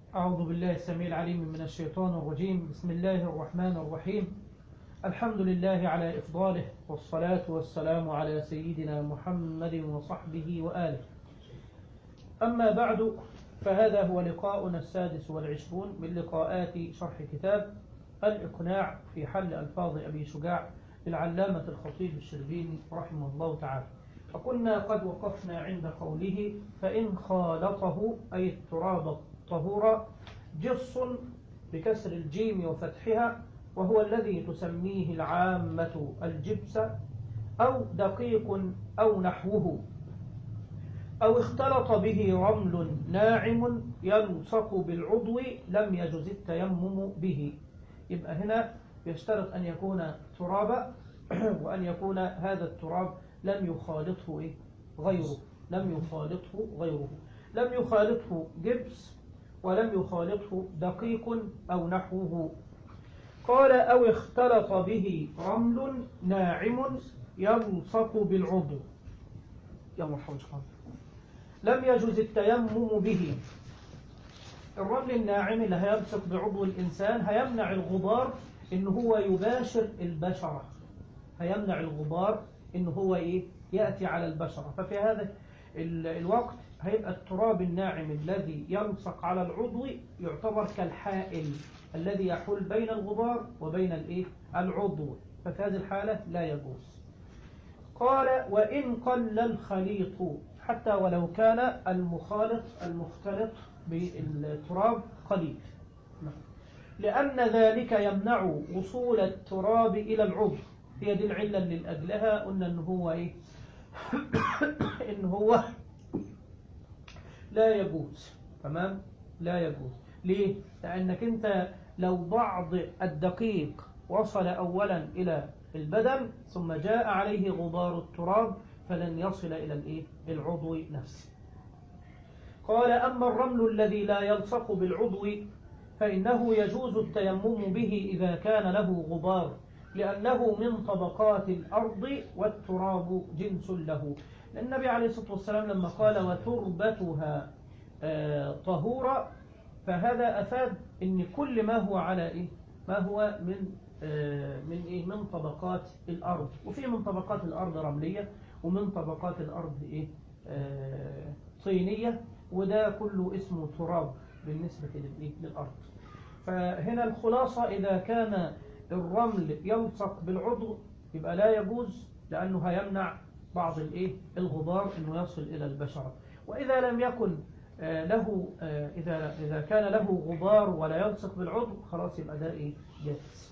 أعوذ بالله السميع العليم من الشيطان الرجيم بسم الله الرحمن الرحيم الحمد لله على إفضاله والصلاة والسلام على سيدنا محمد وصحبه وآله أما بعد فهذا هو لقاؤنا السادس والعشرون من لقاءات شرح كتاب الإقناع في حل ألفاظ أبي شجاع للعلامة الخطيب الشربيني رحمه الله تعالى فكنا قد وقفنا عند قوله فإن خالطه أي التراب الطهور جص بكسر الجيم وفتحها وهو الذي تسميه العامة الجبس أو دقيق أو نحوه أو اختلط به رمل ناعم يلصق بالعضو لم يجز التيمم به يبقى هنا يشترط أن يكون ترابا وأن يكون هذا التراب لم يخالطه إيه؟ غيره لم يخالطه غيره لم يخالطه جبس ولم يخالطه دقيق أو نحوه قال أو اختلط به رمل ناعم يلصق بالعضو يا مرحبا لم يجوز التيمم به الرمل الناعم اللي هيلصق بعضو الإنسان هيمنع الغبار إن هو يباشر البشرة هيمنع الغبار إن هو إيه يأتي على البشرة ففي هذا الوقت هيبقى التراب الناعم الذي يلصق على العضو يعتبر كالحائل الذي يحول بين الغبار وبين الإيه العضو ففي هذه الحالة لا يجوز قال وإن قل الخليط حتى ولو كان المخالط المختلط بالتراب قليل لأن ذلك يمنع وصول التراب إلى العضو هي دي العلة اللي لأجلها قلنا إن هو إيه إن هو لا يجوز تمام لا يجوز ليه لأنك أنت لو بعض الدقيق وصل أولا إلى البدن ثم جاء عليه غبار التراب فلن يصل إلى الإيه؟ العضو نفسه قال أما الرمل الذي لا يلصق بالعضو فإنه يجوز التيمم به إذا كان له غبار لأنه من طبقات الأرض والتراب جنس له النبي عليه الصلاة والسلام لما قال وتربتها طهورا فهذا أفاد أن كل ما هو على إيه؟ ما هو من من إيه؟ من طبقات الأرض وفي من طبقات الأرض رملية ومن طبقات الأرض إيه؟ طينية وده كله اسمه تراب بالنسبة للأرض فهنا الخلاصة إذا كان الرمل يلصق بالعضو يبقى لا يجوز لأنه هيمنع بعض الإيه؟ الغبار أنه يصل إلى البشرة وإذا لم يكن له إذا إذا كان له غبار ولا يلصق بالعضو خلاص يبقى ده إيه جاهز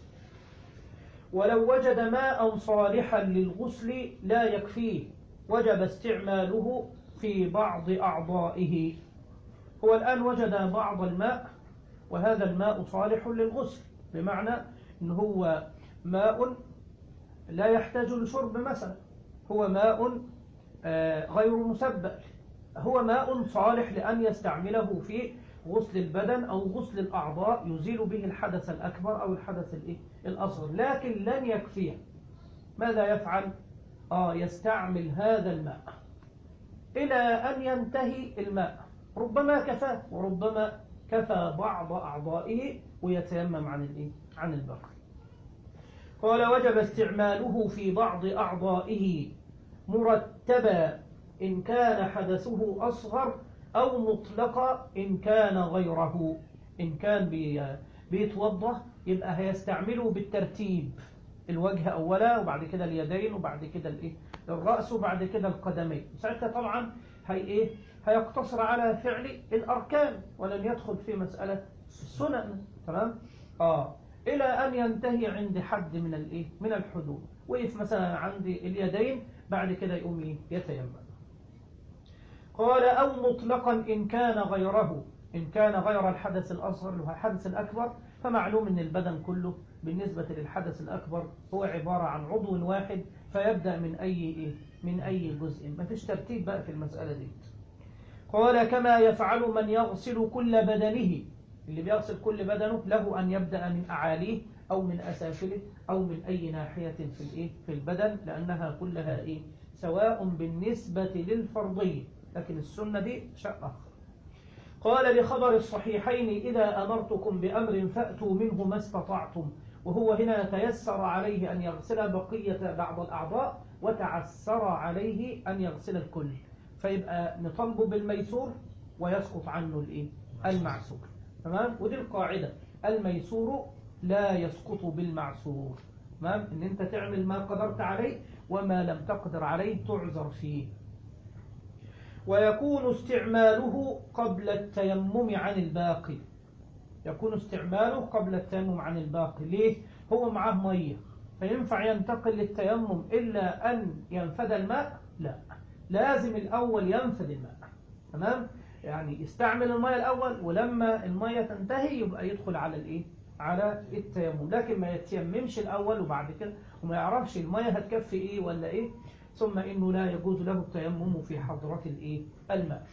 ولو وجد ماء صالحا للغسل لا يكفيه وجب استعماله في بعض أعضائه هو الآن وجد بعض الماء وهذا الماء صالح للغسل بمعنى أن هو ماء لا يحتاج لشرب مثلا هو ماء غير مسبل هو ماء صالح لأن يستعمله في غسل البدن أو غسل الأعضاء يزيل به الحدث الأكبر أو الحدث الأصغر لكن لن يكفيه ماذا يفعل؟ آه يستعمل هذا الماء إلى أن ينتهي الماء ربما كفاه وربما كفى بعض أعضائه ويتيمم عن الإيه؟ عن البقر قال وجب استعماله في بعض أعضائه مرتبا إن كان حدثه أصغر أو مطلقا إن كان غيره إن كان بي بيتوضى يبقى هيستعمله بالترتيب الوجه أولا وبعد كده اليدين وبعد كده الإيه الرأس وبعد كده القدمين ساعتها طبعا هي إيه هيقتصر على فعل الأركان ولن يدخل في مسألة السنن تمام آه إلى أن ينتهي عند حد من الإيه من الحدود وقف مثلا عند اليدين بعد كده يقوم يتيمم قال أو مطلقا إن كان غيره إن كان غير الحدث الأصغر اللي هو الحدث الأكبر فمعلوم أن البدن كله بالنسبة للحدث الأكبر هو عبارة عن عضو واحد فيبدأ من أي إيه؟ من أي جزء ما فيش ترتيب بقى في المسألة دي قال كما يفعل من يغسل كل بدنه اللي بيغسل كل بدنه له أن يبدأ من أعاليه أو من أسافله أو من أي ناحية في الإيه في البدن لأنها كلها إيه سواء بالنسبة للفرضية لكن السنة دي شيء آخر قال لخبر الصحيحين إذا أمرتكم بأمر فأتوا منه ما استطعتم وهو هنا تيسر عليه أن يغسل بقية بعض الأعضاء وتعسر عليه أن يغسل الكل فيبقى نطلبه بالميسور ويسقط عنه الإيه؟ المعسور تمام ودي القاعدة الميسور لا يسقط بالمعسور تمام ان انت تعمل ما قدرت عليه وما لم تقدر عليه تعذر فيه ويكون استعماله قبل التيمم عن الباقي يكون استعماله قبل التيمم عن الباقي ليه هو معاه ميه فينفع ينتقل للتيمم إلا أن ينفد الماء لا لازم الأول ينفد الماء تمام يعني يستعمل المية الأول ولما المية تنتهي يبقى يدخل على الإيه على التيمم لكن ما يتيممش الأول وبعد كده وما يعرفش المية هتكفي إيه ولا إيه ثم إنه لا يجوز له التيمم في حضرة الإيه الماء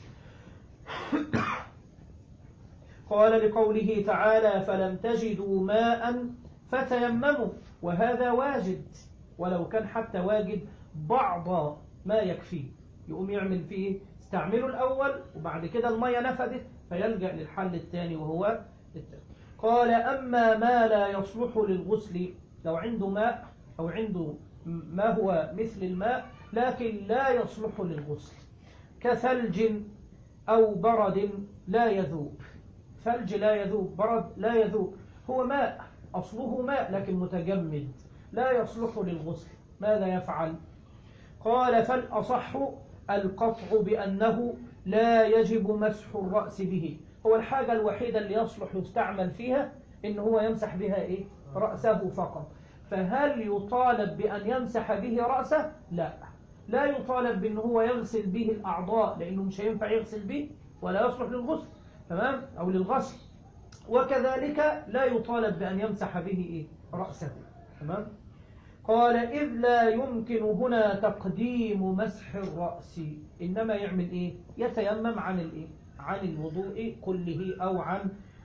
قال لقوله تعالى فلم تجدوا ماء فتيمموا وهذا واجد ولو كان حتى واجد بعض ما يكفيه يقوم يعمل فيه استعمله الأول وبعد كده المية نفدت فيلجأ للحل الثاني وهو التاني. قال أما ما لا يصلح للغسل لو عنده ماء أو عنده ما هو مثل الماء لكن لا يصلح للغسل كثلج أو برد لا يذوب ثلج لا يذوب برد لا يذوب هو ماء أصله ماء لكن متجمد لا يصلح للغسل ماذا يفعل قال فالأصح القطع بأنه لا يجب مسح الرأس به هو الحاجة الوحيدة اللي يصلح يستعمل فيها إن هو يمسح بها إيه؟ رأسه فقط فهل يطالب بأن يمسح به رأسه؟ لا لا يطالب بأن هو يغسل به الأعضاء لأنه مش هينفع يغسل به ولا يصلح للغسل تمام؟ أو للغسل وكذلك لا يطالب بأن يمسح به إيه؟ رأسه تمام؟ قال إذ لا يمكن هنا تقديم مسح الرأس إنما يعمل إيه يتيمم عن الإيه عن الوضوء كله أو عن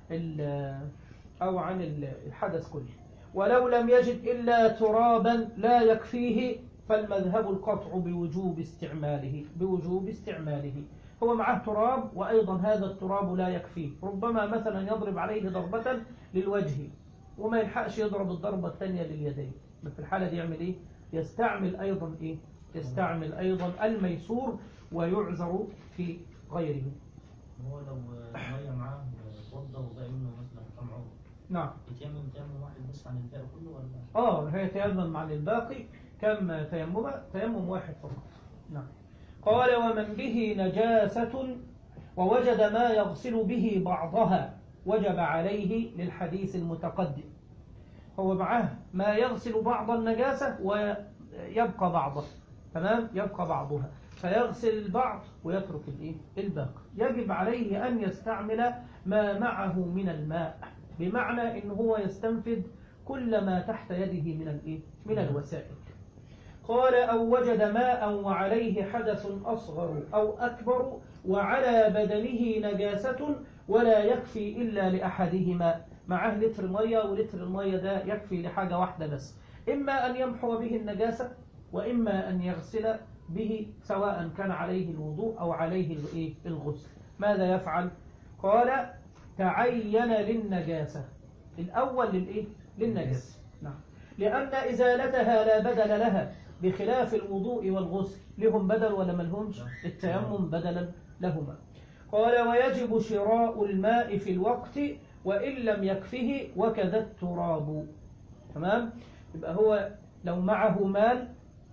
أو عن الحدث كله ولو لم يجد إلا ترابا لا يكفيه فالمذهب القطع بوجوب استعماله بوجوب استعماله هو معه تراب وأيضا هذا التراب لا يكفيه ربما مثلا يضرب عليه ضربة للوجه وما يلحقش يضرب الضربة الثانية لليدين في الحالة دي يعمل ايه يستعمل ايضا ايه يستعمل ايضا الميسور ويعذر في غيره هو لو ميه معاه وضى وباقي منه مثلا كم عمر نعم يتيمم تيمم واحد بس عن الباقي كله ولا اه هي تيمم عن الباقي كم تيمم تيمم واحد فقط نعم قال ومن به نجاسة ووجد ما يغسل به بعضها وجب عليه للحديث المتقدم هو معاه ما يغسل بعض النجاسة ويبقى بعضها تمام يبقى بعضها فيغسل البعض ويترك الايه الباقي يجب عليه أن يستعمل ما معه من الماء بمعنى ان هو يستنفذ كل ما تحت يده من الايه من الوسائل قال أو وجد ماء وعليه حدث أصغر أو أكبر وعلى بدنه نجاسة ولا يكفي إلا لأحدهما معاه لتر مية ولتر المية ده يكفي لحاجة واحدة بس إما أن يمحو به النجاسة وإما أن يغسل به سواء كان عليه الوضوء أو عليه الغسل ماذا يفعل؟ قال تعين للنجاسة الأول للإيه؟ للنجاسة نعم لأن إزالتها لا بدل لها بخلاف الوضوء والغسل لهم بدل ولا ملهمش التيمم بدلا لهما قال ويجب شراء الماء في الوقت وإن لم يكفه وكذا التراب تمام يبقى هو لو معه مال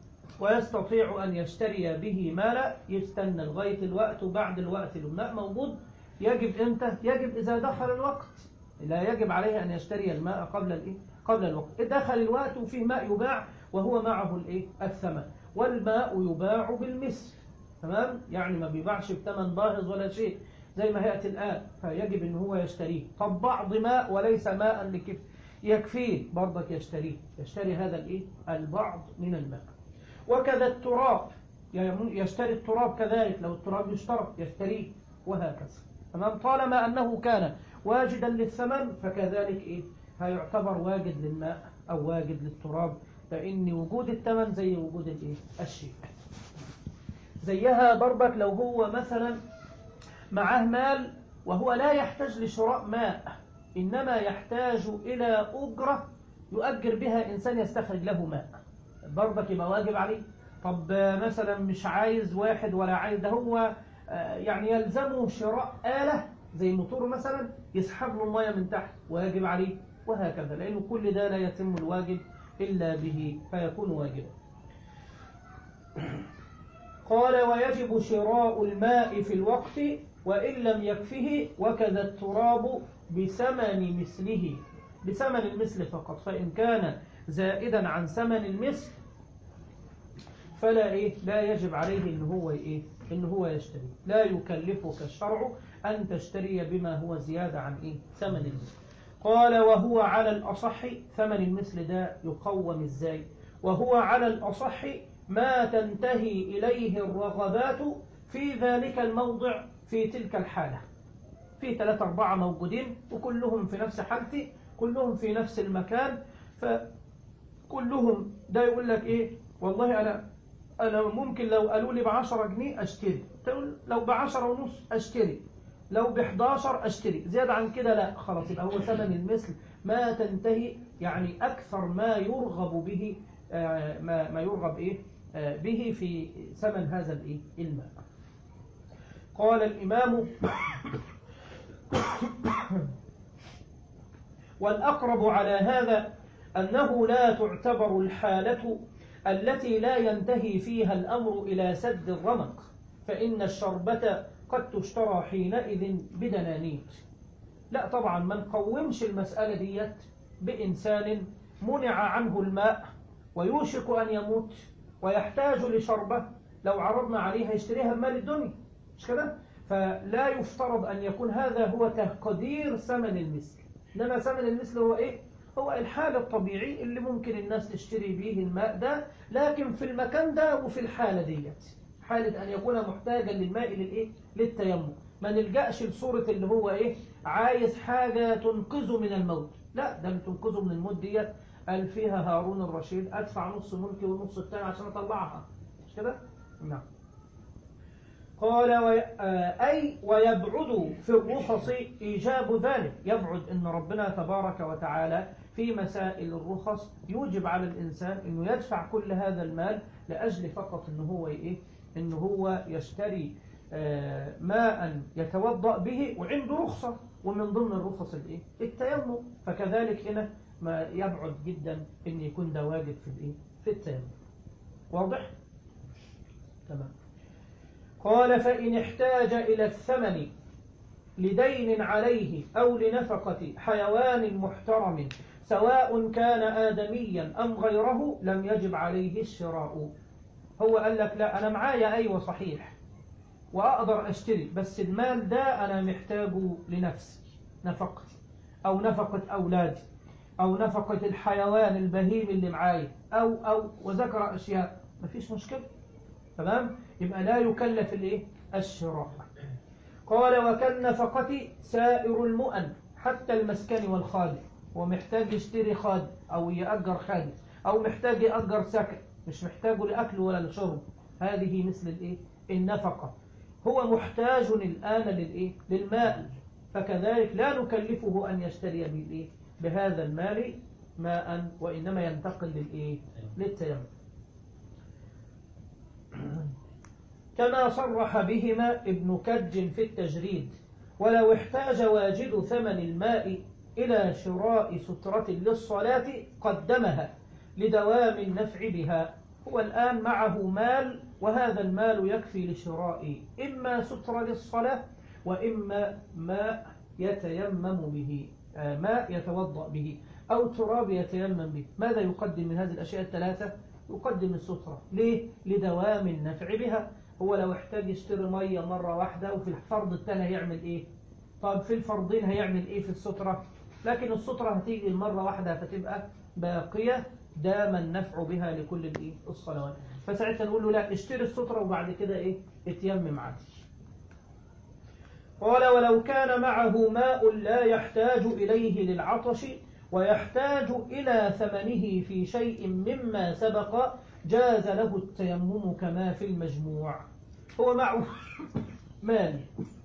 ويستطيع أن يشتري به مالا يستنى لغاية الوقت وبعد الوقت الماء موجود يجب إمتى؟ يجب إذا دخل الوقت لا يجب عليه أن يشتري الماء قبل الإيه؟ قبل الوقت دخل الوقت وفيه ماء يباع وهو معه الإيه؟ الثمن والماء يباع بالمثل تمام؟ يعني ما بيباعش بثمن باهظ ولا شيء زي ما هيأتي الآن فيجب أن هو يشتريه طب بعض ماء وليس ماء لكف يكفيه برضك يشتريه يشتري هذا الإيه؟ البعض من الماء وكذا التراب يشتري التراب كذلك لو التراب يشترى يشتريه وهكذا تمام طالما أنه كان واجدا للثمن فكذلك إيه؟ هيعتبر واجد للماء أو واجد للتراب فإن وجود الثمن زي وجود الإيه؟ الشيء زيها ضربك لو هو مثلا معاه مال وهو لا يحتاج لشراء ماء إنما يحتاج إلى أجرة يؤجر بها إنسان يستخرج له ماء برضك يبقى واجب عليه طب مثلا مش عايز واحد ولا عايز ده هو يعني يلزمه شراء آلة زي موتور مثلا يسحب له المية من تحت ويجب عليه وهكذا لأنه كل ده لا يتم الواجب إلا به فيكون واجبا قال ويجب شراء الماء في الوقت وإن لم يكفه وكذا التراب بثمن مثله بثمن المثل فقط فإن كان زائدا عن ثمن المثل فلا إيه لا يجب عليه إن هو إيه إن هو يشتري لا يكلفك الشرع أن تشتري بما هو زيادة عن إيه ثمن المثل قال وهو على الأصح ثمن المثل ده يقوم إزاي وهو على الأصح ما تنتهي إليه الرغبات في ذلك الموضع في تلك الحالة في ثلاثة أربعة موجودين وكلهم في نفس حالتي كلهم في نفس المكان فكلهم ده يقول لك إيه والله أنا أنا ممكن لو قالوا لي بعشرة جنيه أشتري تقول لو بعشرة ونص أشتري لو بحداشر أشتري زيادة عن كده لا خلاص يبقى هو ثمن المثل ما تنتهي يعني أكثر ما يرغب به ما ما يرغب إيه به في ثمن هذا الإيه الماء قال الإمام والأقرب على هذا أنه لا تعتبر الحالة التي لا ينتهي فيها الأمر إلى سد الرمق فإن الشربة قد تشترى حينئذ بدنانير لا طبعا ما نقومش المسألة ديت بإنسان منع عنه الماء ويوشك أن يموت ويحتاج لشربة لو عرضنا عليها يشتريها بمال الدنيا مش كده فلا يفترض أن يكون هذا هو تقدير ثمن المثل إنما ثمن المثل هو إيه هو الحال الطبيعي اللي ممكن الناس تشتري به الماء ده لكن في المكان ده وفي الحالة ديت حالة أن يكون محتاجا للماء للإيه للتيمم ما نلجأش لصورة اللي هو إيه عايز حاجة تنقذه من الموت لا ده اللي تنقذه من الموت ديت قال فيها هارون الرشيد أدفع نص ملكي والنص الثاني عشان أطلعها مش كده؟ نعم قال وي... آه أي ويبعد في الرخص إيجاب ذلك يبعد أن ربنا تبارك وتعالى في مسائل الرخص يوجب على الإنسان أنه يدفع كل هذا المال لأجل فقط أنه هو إيه؟ أنه هو يشتري آه ماء يتوضأ به وعنده رخصة ومن ضمن الرخص الإيه؟ التيمم فكذلك هنا ما يبعد جدا أن يكون ده واجب في الإيه؟ في التيمم واضح؟ تمام قال فإن احتاج إلى الثمن لدين عليه أو لنفقة حيوان محترم سواء كان آدميا أم غيره لم يجب عليه الشراء هو قال لك لا أنا معايا أيوة صحيح وأقدر أشتري بس المال ده أنا محتاجه لنفسي نفقتي أو نفقة أولادي أو نفقة الحيوان البهيم اللي معايا أو أو وذكر أشياء مفيش مشكلة تمام يبقى لا يكلف الايه الشراء قال وكالنفقة سائر المؤن حتى المسكن والخادم هو محتاج يشتري خادم أو يأجر خادم أو محتاج يأجر سكن مش محتاجه لأكل ولا لشرب هذه مثل الايه النفقة هو محتاج الآن للايه للماء فكذلك لا نكلفه أن يشتري بالايه بهذا المال ماء وإنما ينتقل للايه للتيمم كما صرح بهما ابن كج في التجريد ولو احتاج واجد ثمن الماء إلى شراء سترة للصلاة قدمها لدوام النفع بها هو الآن معه مال وهذا المال يكفي لشراء إما سترة للصلاة وإما ماء يتيمم به ماء يتوضأ به أو تراب يتيمم به ماذا يقدم من هذه الأشياء الثلاثة؟ يقدم السترة ليه؟ لدوام النفع بها هو لو احتاج يشتري مية مرة واحدة وفي الفرض الثاني هيعمل ايه طب في الفرضين هيعمل ايه في السترة لكن السترة هتيجي مرة واحدة فتبقى باقية دام النفع بها لكل الايه الصلوات فساعتها نقول له لا اشتري السترة وبعد كده ايه اتيمم عادي قال ولو كان معه ماء لا يحتاج إليه للعطش ويحتاج إلى ثمنه في شيء مما سبق جاز له التيمم كما في المجموع هو معه مال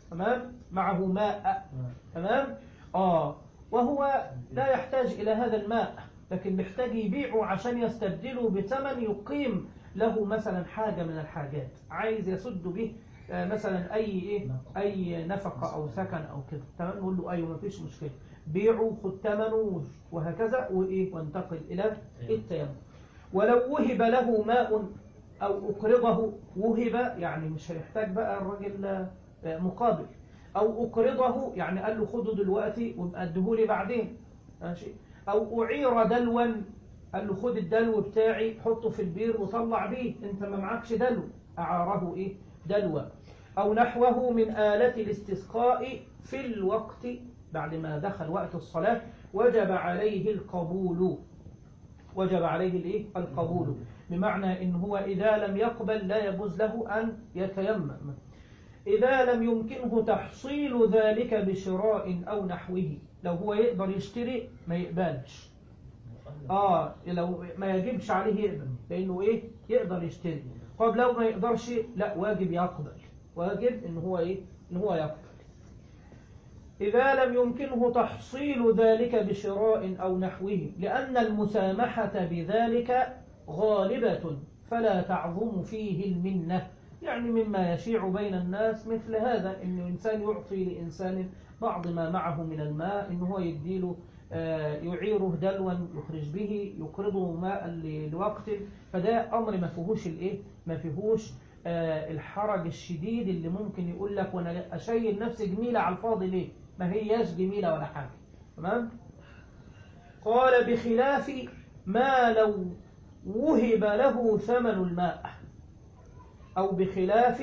تمام معه ماء تمام اه وهو لا يحتاج إلى هذا الماء لكن محتاج يبيعه عشان يستبدله بثمن يقيم له مثلا حاجة من الحاجات عايز يسد به آه، مثلا أي إيه أي نفقة أو سكن أو كده تمام نقول له أيوه مفيش مشكلة بيعه خد ثمنه وهكذا وإيه وانتقل إلى التيمم ولو وهب له ماء أو أقرضه وهب يعني مش هيحتاج بقى الراجل آه، مقابل أو أقرضه يعني قال له خده دلوقتي وابقى اديهولي بعدين ماشي أو أعير دلوا قال له خد الدلو بتاعي حطه في البير وطلع بيه انت ما معكش دلو أعاره إيه دلوا أو نحوه من آلة الاستسقاء في الوقت بعد ما دخل وقت الصلاة وجب عليه القبول وجب عليه الايه القبول بمعنى ان هو اذا لم يقبل لا يجوز له ان يتيمم اذا لم يمكنه تحصيل ذلك بشراء او نحوه لو هو يقدر يشتري ما يقبلش اه لو ما يجبش عليه يقبل لانه ايه يقدر يشتري طب لو ما يقدرش لا واجب يقبل واجب ان هو ايه ان هو يقبل إذا لم يمكنه تحصيل ذلك بشراء أو نحوه لأن المسامحة بذلك غالبة فلا تعظم فيه المنة يعني مما يشيع بين الناس مثل هذا إن إنسان يعطي لإنسان بعض ما معه من الماء إن هو يديله آه، يعيره دلوا يخرج به يقرضه ماء ل- لوقت فده أمر ما فيهوش الإيه ما فيهوش آه، الحرج الشديد اللي ممكن يقول لك وانا اشيل نفسي جميلة على الفاضي ليه ما هياش جميلة ولا حاجة تمام قال بخلاف ما لو وهب له ثمن الماء أو بخلاف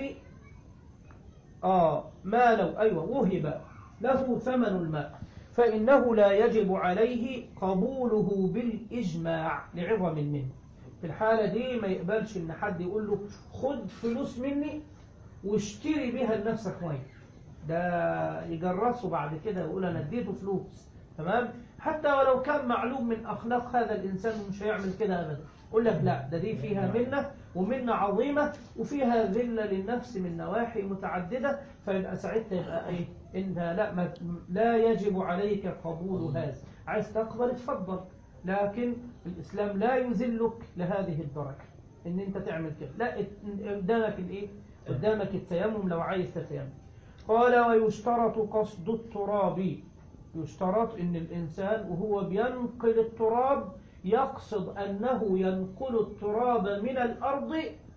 آه ما لو أيوة وهب له ثمن الماء فإنه لا يجب عليه قبوله بالإجماع لعظم منه في الحالة دي ما يقبلش إن حد يقول له خد فلوس مني واشتري بيها لنفسك ميه ده يجرسه بعد كده يقول انا اديته فلوس تمام حتى ولو كان معلوم من اخلاق هذا الانسان مش هيعمل كده ابدا يقول لك لا ده دي فيها منه ومنه عظيمه وفيها ذله للنفس من نواحي متعدده فيبقى ساعتها يبقى ايه انت لا ما لا يجب عليك قبول هذا عايز تقبل اتفضل لكن الاسلام لا يذلك لهذه الدرجه ان انت تعمل كده لا ات- قدامك الايه قدامك التيمم لو عايز تتيمم قال ويشترط قصد التراب يشترط ان الانسان وهو بينقل التراب يقصد انه ينقل التراب من الارض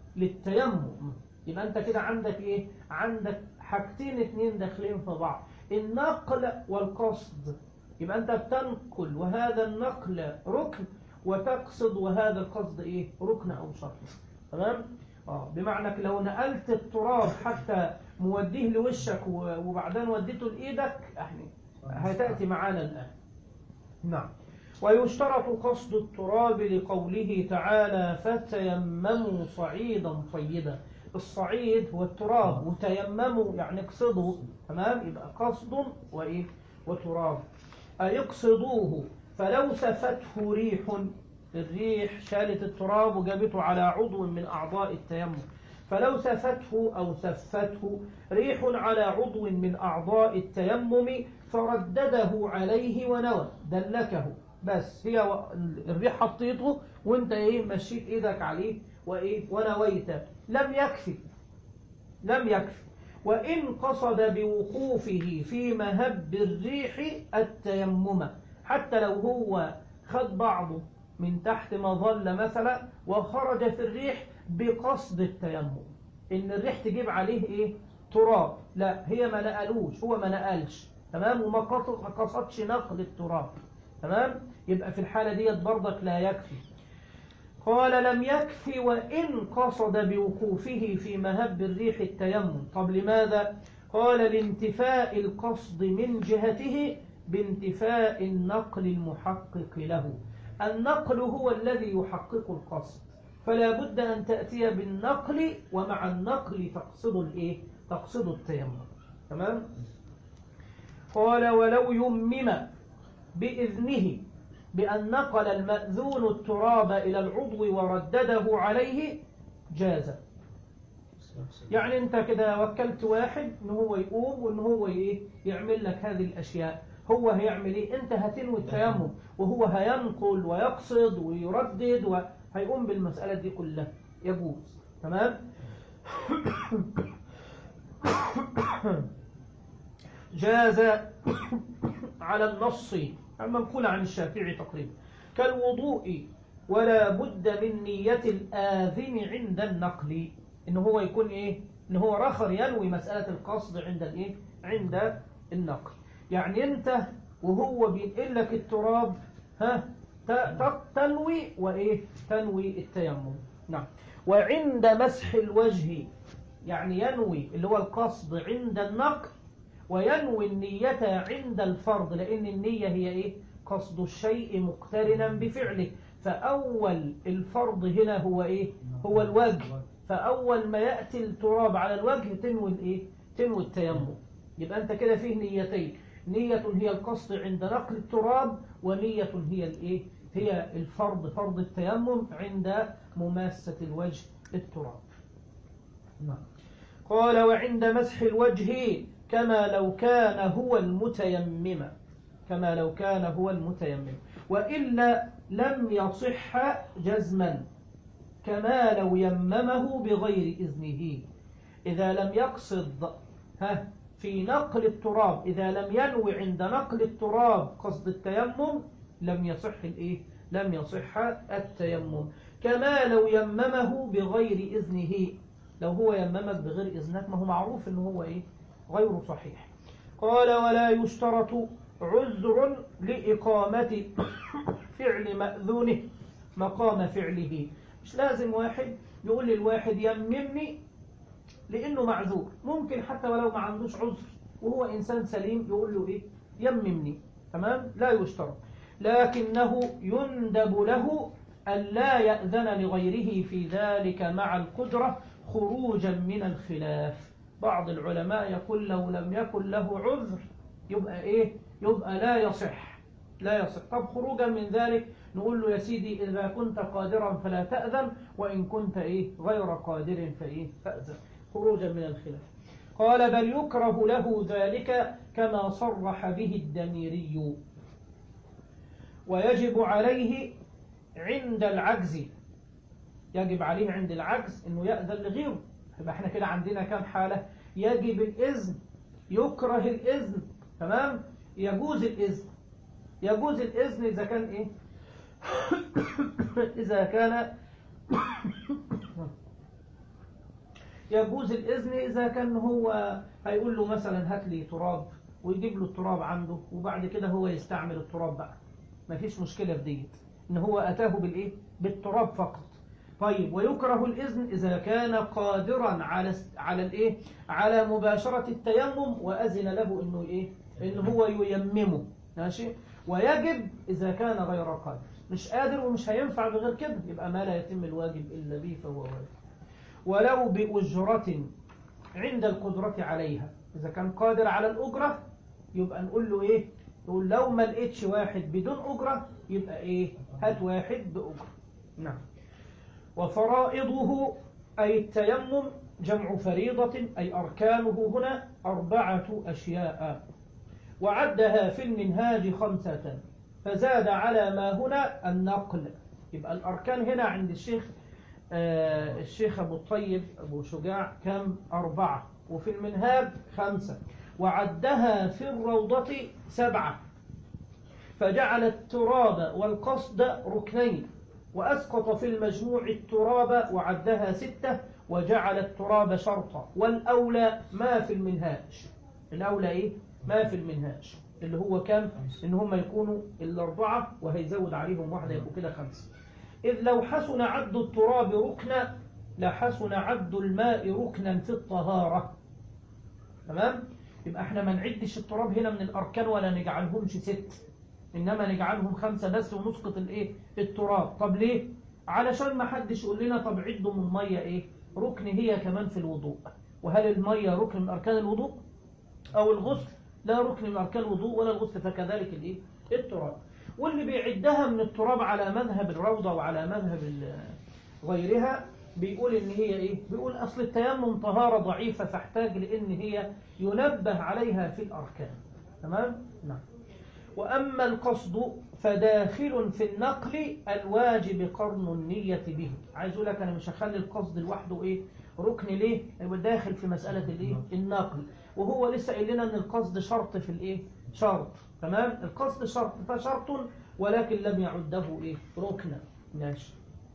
للتيمم يبقى انت كده عندك ايه عندك حاجتين اتنين داخلين في بعض النقل والقصد يبقى انت بتنقل وهذا النقل ركن وتقصد وهذا القصد ايه ركن او شرط تمام اه بمعنى إنك لو نقلت التراب حتى موديه لوشك و- وبعدين وديته لايدك يعني هتاتي معانا الان نعم ويشترط قصد التراب لقوله تعالى فتيمموا صعيدا طيبا الصعيد هو التراب وتيمموا يعني اقصدوا تمام يبقى قصد وايه وتراب أي اقصدوه فلو سفته ريح الريح شالت التراب وجابته على عضو من أعضاء التيمم فلو سفته أو سفته ريح على عضو من أعضاء التيمم فردده عليه ونوى دلكه بس هي و- الريح حطيته وانت ايه مشيت ايدك عليه وايه ونويت لم يكفي لم يكفي وإن قصد بوقوفه في مهب الريح التيمم حتى لو هو خد بعضه من تحت مظلة مثلا وخرج في الريح بقصد التيمم إن الريح تجيب عليه إيه تراب لا هي ما نقلوش هو ما نقلش تمام وما قصد- ما قصدش نقل التراب تمام يبقى في الحالة ديت برضك لا يكفي قال لم يكفي وإن قصد بوقوفه في مهب الريح التيمم طب لماذا؟ قال لانتفاء القصد من جهته بانتفاء النقل المحقق له النقل هو الذي يحقق القصد فلا بد أن تأتي بالنقل ومع النقل تقصد الإيه؟ تقصد التيمم تمام؟ قال ولو يمم بإذنه بأن نقل المأذون التراب إلى العضو وردده عليه جاز يعني انت كده وكلت واحد ان هو يقوم وان هو ايه يعمل لك هذه الاشياء هو هيعمل ايه انت هتنوي التيمم وهو هينقل ويقصد ويردد وهيقوم بالمسألة دي كلها يجوز تمام جاز على النص المنقول عن الشافعي تقريبا كالوضوء ولا بد من نية الآذن عند النقل إن هو يكون إيه إن هو رخر ينوي مسألة القصد عند الإيه عند النقل يعني أنت وهو بينقل لك التراب ها ت- ت- تنوي وإيه تنوي التيمم نعم وعند مسح الوجه يعني ينوي اللي هو القصد عند النقل وينوي النية عند الفرض لأن النية هي إيه؟ قصد الشيء مقترنا بفعله فأول الفرض هنا هو إيه؟ هو الوجه فأول ما يأتي التراب على الوجه تنوي الإيه؟ تنوي التيمم يبقى أنت كده فيه نيتين نية هي القصد عند نقل التراب ونية هي الإيه؟ هي الفرض فرض التيمم عند مماسة الوجه التراب نعم قال وعند مسح الوجه كما لو كان هو المتيمم كما لو كان هو المتيمم وإلا لم يصح جزما كما لو يممه بغير إذنه إذا لم يقصد ها في نقل التراب إذا لم ينوي عند نقل التراب قصد التيمم لم يصح الإيه؟ لم يصح التيمم كما لو يممه بغير إذنه لو هو يممك بغير إذنك ما هو معروف إنه هو إيه غير صحيح قال ولا يشترط عذر لإقامة فعل مأذونه مقام فعله مش لازم واحد يقول للواحد يممني لأنه معذور ممكن حتى ولو ما عندوش عذر وهو إنسان سليم يقول له إيه يممني تمام لا يشترط لكنه يندب له أن لا يأذن لغيره في ذلك مع القدرة خروجا من الخلاف بعض العلماء يقول لو لم يكن له عذر يبقى إيه يبقى لا يصح لا يصح طب خروجا من ذلك نقول له يا سيدي إذا كنت قادرا فلا تأذن وإن كنت إيه غير قادر فإيه فأذن خروجا من الخلاف قال بل يكره له ذلك كما صرح به الدميري ويجب عليه عند العجز يجب عليه عند العجز انه يأذن لغيره يبقى احنا كده عندنا كام حالة يجب الإذن يكره الإذن تمام يجوز الإذن يجوز الإذن إذا كان إيه إذا كان يجوز الإذن إذا كان هو هيقول له مثلا هات لي تراب ويجيب له التراب عنده وبعد كده هو يستعمل التراب بقى مفيش مشكلة في ديت إن هو أتاه بالإيه بالتراب فقط طيب ويكره الإذن إذا كان قادرا على على الإيه على مباشرة التيمم وأذن له إنه إيه إن هو ييممه ماشي ويجب إذا كان غير قادر مش قادر ومش هينفع بغير كده يبقى ما لا يتم الواجب إلا به فهو واجب ولو بأجرة عند القدرة عليها إذا كان قادر على الأجرة يبقى نقول له إيه نقول لو ما لقيتش واحد بدون أجرة يبقى إيه هات واحد بأجرة نعم وفرائضه أي التيمم جمع فريضة أي أركانه هنا أربعة أشياء وعدها في المنهاج خمسة فزاد على ما هنا النقل يبقى الأركان هنا عند الشيخ آه الشيخ أبو الطيب أبو شجاع كم أربعة وفي المنهاج خمسة وعدها في الروضة سبعة فجعل التراب والقصد ركنين وأسقط في المجموع التراب وعدها ستة وجعل التراب شرطا والأولى ما في المنهاج الأولى إيه؟ ما في المنهاج اللي هو كام إن هم يكونوا الأربعة وهيزود عليهم واحدة يبقوا كده خمسة إذ لو حسن عد التراب ركنا لحسن عد الماء ركنا في الطهارة تمام؟ يبقى احنا ما نعدش التراب هنا من الأركان ولا نجعلهمش ست إنما نجعلهم خمسة بس ونسقط الإيه؟ التراب طب ليه؟ علشان ما حدش يقول لنا طب عدوا من المية إيه؟ ركن هي كمان في الوضوء وهل المية ركن من أركان الوضوء؟ أو الغسل لا ركن من أركان الوضوء ولا الغسل فكذلك الإيه؟ التراب واللي بيعدها من التراب على مذهب الروضة وعلى مذهب غيرها بيقول ان هي ايه بيقول اصل التيمم طهارة ضعيفة فاحتاج لان هي ينبه عليها في الاركان تمام نعم واما القصد فداخل في النقل الواجب قرن النية به عايز اقول لك انا مش هخلي القصد لوحده ايه ركن ليه يبقى داخل في مسألة الايه النقل وهو لسه قايل لنا ان القصد شرط في الايه شرط تمام القصد شرط فشرط ولكن لم يعده ايه ركنا ماشي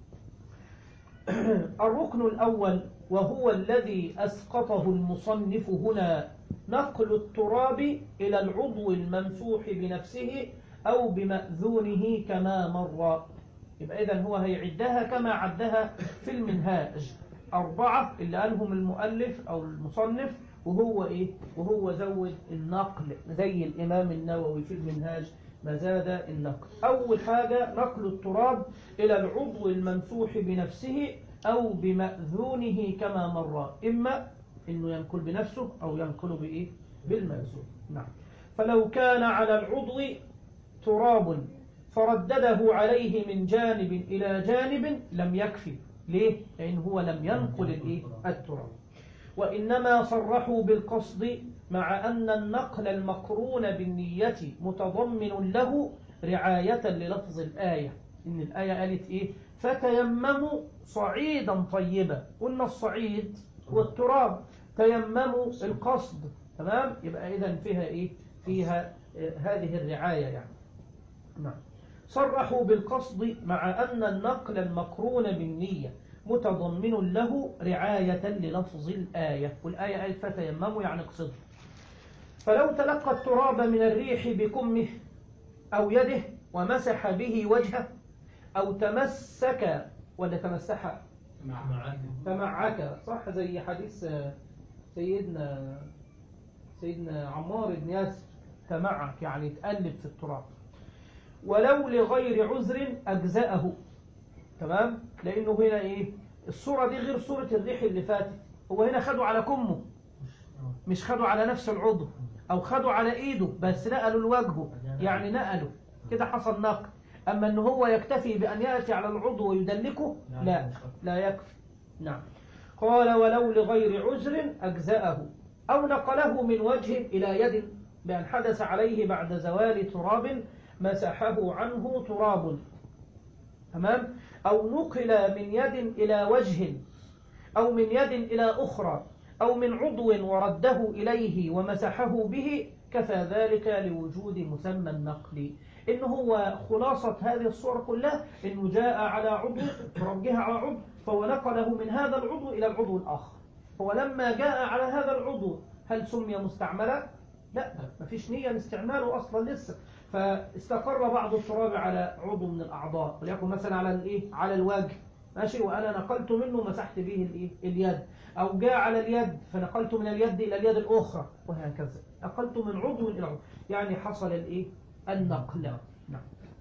الركن الأول وهو الذي أسقطه المصنف هنا نقل التراب إلى العضو الممسوح بنفسه أو بمأذونه كما مر يبقى إذن هو هيعدها كما عدها في المنهاج أربعة اللي قالهم المؤلف أو المصنف وهو إيه وهو زود النقل زي الإمام النووي في المنهاج ما زاد النقل أول حاجة نقل التراب إلى العضو الممسوح بنفسه أو بمأذونه كما مر إما إنه ينقل بنفسه أو ينقل بإيه بالمأذون نعم فلو كان على العضو تراب فردده عليه من جانب إلى جانب لم يكفي ليه؟ لأن هو لم ينقل الإيه؟ التراب وإنما صرحوا بالقصد مع أن النقل المقرون بالنية متضمن له رعاية للفظ الآية إن الآية قالت إيه فتيمموا صعيدا طيبا قلنا الصعيد هو التراب تيمموا القصد تمام يبقى إذا فيها إيه فيها آه هذه الرعاية يعني نعم صرحوا بالقصد مع أن النقل المقرون بالنية متضمن له رعاية للفظ الآية والآية قالت فتيمموا يعني اقصدوا فلو تلقى التراب من الريح بكمه أو يده ومسح به وجهه أو تمسك ولا تمسح تمعك صح زي حديث سيدنا سيدنا عمار بن ياسر تمعك يعني تقلب في التراب ولو لغير عذر أجزأه تمام لأنه هنا إيه الصورة دي غير صورة الريح اللي فاتت هو هنا خدوا على كمه مش خدوا على نفس العضو أو خدوا على إيده بس نقلوا لوجهه يعني نقلوا كده حصل نقل أما أنه هو يكتفي بأن يأتي على العضو ويدلكه لا لا يكفي نعم قال ولو لغير عذر أجزأه أو نقله من وجه إلى يد بأن حدث عليه بعد زوال تراب مسحه عنه تراب تمام أو نقل من يد إلى وجه أو من يد إلى أخرى أو من عضو ورده إليه ومسحه به كفى ذلك لوجود مسمى النقل إن هو خلاصة هذه الصورة كلها إنه جاء على عضو فرجها على عضو فهو نقله من هذا العضو إلى العضو الآخر هو لما جاء على هذا العضو هل سمي مستعملا؟ لا ما فيش نية لاستعماله أصلا لسه فاستقر بعض التراب على عضو من الأعضاء وليكن مثلا على الإيه؟ على الوجه ماشي وأنا نقلت منه مسحت به الإيه؟ اليد أو جاء على اليد فنقلت من اليد إلى اليد الأخرى وهكذا نقلت من عضو إلى عضو يعني حصل الإيه؟ النقل نعم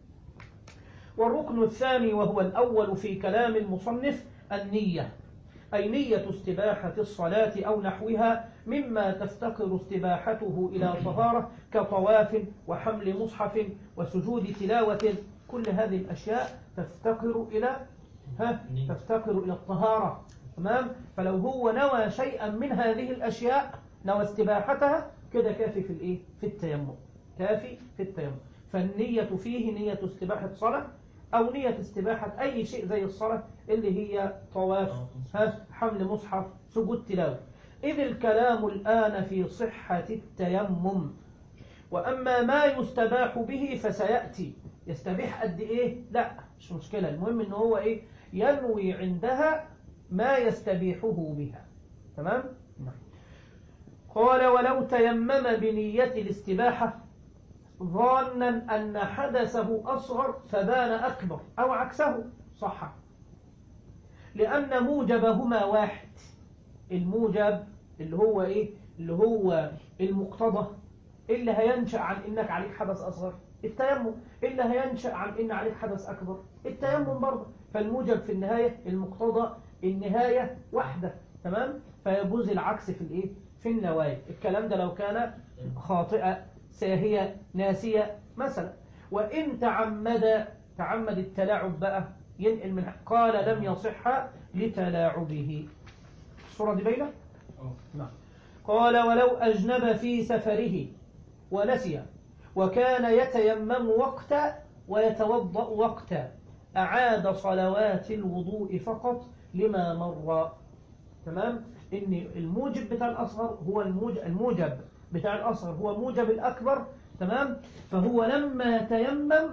والركن الثاني وهو الأول في كلام المصنف النية أي نية استباحة الصلاة أو نحوها مما تفتقر استباحته إلى طهارة كطواف وحمل مصحف وسجود تلاوة كل هذه الأشياء تفتقر إلى ها تفتقر إلى الطهارة تمام فلو هو نوى شيئا من هذه الأشياء نوى استباحتها كده كافي في الإيه في التيمم كافي في التيمم فالنية فيه نية استباحة صلاة أو نية استباحة أي شيء زي الصلاة اللي هي طواف ها حمل مصحف سجود تلاوة إذ الكلام الآن في صحة التيمم وأما ما يستباح به فسيأتي يستبيح قد إيه؟ لا مش مشكلة المهم إن هو إيه ينوي عندها ما يستبيحه بها تمام؟ نعم قال ولو تيمم بنية الاستباحة ظانا أن حدثه أصغر فبان أكبر أو عكسه صح لأن موجبهما واحد الموجب اللي هو إيه اللي هو المقتضى اللي هينشأ عن إنك عليك حدث أصغر التيمم اللي هينشأ عن إن عليك حدث أكبر التيمم برضه فالموجب في النهاية المقتضى النهاية واحدة تمام فيجوز العكس في الإيه في النوايا الكلام ده لو كان خاطئة ساهية ناسية مثلا وإن تعمد تعمد التلاعب بقى ينقل من قال لم يصح لتلاعبه الصورة دي باينة نعم قال ولو أجنب في سفره ونسي وكان يتيمم وقتا ويتوضأ وقتا أعاد صلوات الوضوء فقط لما مر تمام إن الموجب بتاع الأصغر هو الموجب, الموجب بتاع الأصغر هو موجب الأكبر تمام فهو لما تيمم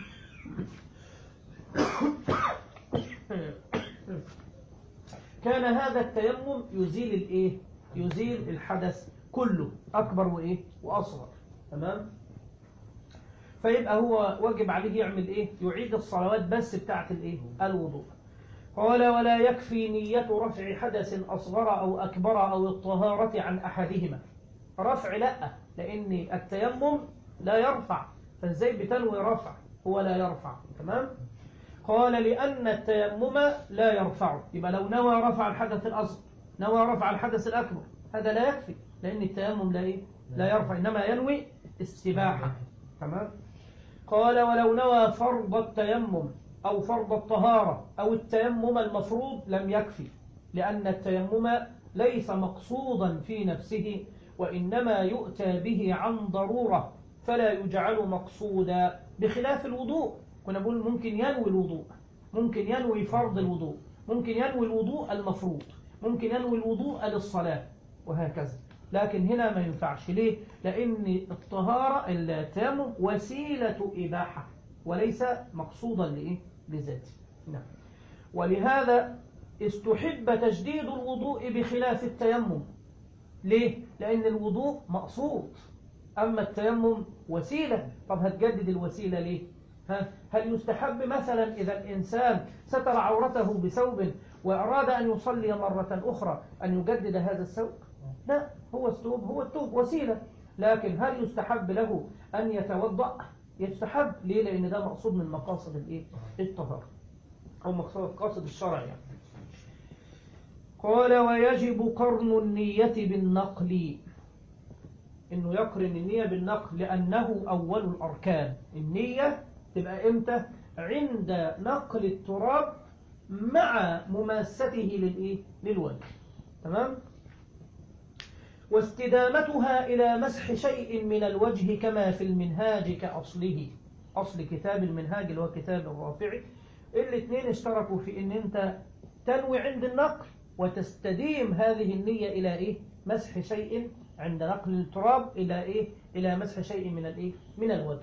كان هذا التيمم يزيل الايه يزيل الحدث كله اكبر وايه واصغر تمام فيبقى هو واجب عليه يعمل ايه يعيد الصلوات بس بتاعه الايه الوضوء قال ولا يكفي نية رفع حدث أصغر أو أكبر أو الطهارة عن أحدهما رفع لا لأن التيمم لا يرفع فازاي بتنوي رفع هو لا يرفع تمام قال لأن التيمم لا يرفع يبقى لو نوى رفع الحدث الأصغر نوى رفع الحدث الأكبر هذا لا يكفي لأن التيمم لا إيه؟ لا يرفع إنما ينوي استباحة تمام قال ولو نوى فرض التيمم أو فرض الطهارة أو التيمم المفروض لم يكفي لأن التيمم ليس مقصودا في نفسه وإنما يؤتى به عن ضرورة فلا يجعل مقصودا بخلاف الوضوء كنا نقول ممكن ينوي الوضوء ممكن ينوي فرض الوضوء ممكن ينوي الوضوء المفروض ممكن ينوي الوضوء للصلاة وهكذا لكن هنا ما ينفعش ليه؟ لأن الطهارة التيمم وسيلة إباحة وليس مقصودا لإيه؟ لذاته نعم ولهذا استحب تجديد الوضوء بخلاف التيمم ليه؟ لأن الوضوء مقصود أما التيمم وسيلة طب هتجدد الوسيلة ليه؟ ها؟ هل يستحب مثلا إذا الإنسان ستر عورته بثوب وأراد أن يصلي مرة أخرى أن يجدد هذا الثوب؟ لا هو الثوب هو الثوب وسيلة لكن هل يستحب له أن يتوضأ؟ يستحب ليه؟ لأن ده مقصود من مقاصد الإيه؟ الطهارة أو مقصود مقاصد الشرع يعني قال ويجب قرن النية بالنقل إنه يقرن النية بالنقل لأنه أول الأركان النية تبقى إمتى عند نقل التراب مع مماسته للإيه للوجه تمام واستدامتها إلى مسح شيء من الوجه كما في المنهاج كأصله أصل كتاب المنهاج اللي هو كتاب الرافعي الاثنين اشتركوا في ان انت تنوي عند النقل وتستديم هذه النية إلى إيه مسح شيء عند نقل التراب إلى إيه إلى مسح شيء من الإيه من الوجه